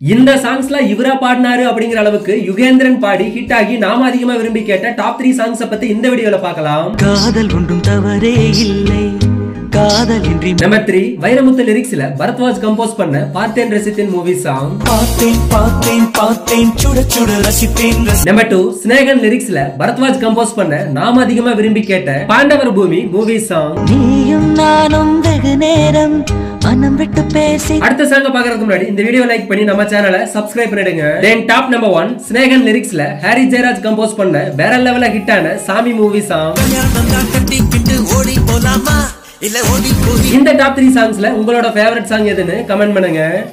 இந்த சாங்ஸ்ல இவரா பாடினாரு அப்படிங்கிற அளவுக்கு யுகேந்திரன் பாடி ஹிட் ஆகி நாம அதிகமா விரும்பி கேட்ட டாப் த்ரீ சாங்ஸ் பத்தி இந்த வீடியோல பார்க்கலாம் காதல் ஒன்றும் தவறே இல்லை காதல் இன்றி நம்பர் த்ரீ வைரமுத்து லிரிக்ஸ்ல பரத்வாஜ் கம்போஸ் பண்ண பார்த்தேன் ரசித்தேன் மூவி சாங் பார்த்தேன் பார்த்தேன் பார்த்தேன் சுட சுட ரசித்தேன் ரசி- நம்பர் டூ ஸ்னேகன் லிரிக்ஸ்ல பரத்வாஜ் கம்போஸ் பண்ண நாம அதிகமா விரும்பி கேட்ட பாண்டவர் பூமி மூவி சாங் நீயும் நானும் வெகு நேரம் மனம் விட்டு பேசி அடுத்த சாங்க பாக்குறதுக்கு முன்னாடி இந்த வீடியோ லைக் பண்ணி நம்ம சேனலை சப்ஸ்கிரைப் பண்ணிடுங்க then top number one Snehan லிரிக்ஸ்ல ஹாரி ஜெயராஜ் கம்போஸ் பண்ண வேற லெவல்ல ஹிட் ஆன சாமி மூவி சாங் கல்யாணம் தான் கட்டிக்கிட்டு ஓடி போலாமா இல்ல ஓடி போய் இந்த டாப் த்ரீ சாங்ஸ்ல உங்களோட ஃபேவரட் சாங் எதுன்னு கமெண்ட் பண்ணுங்க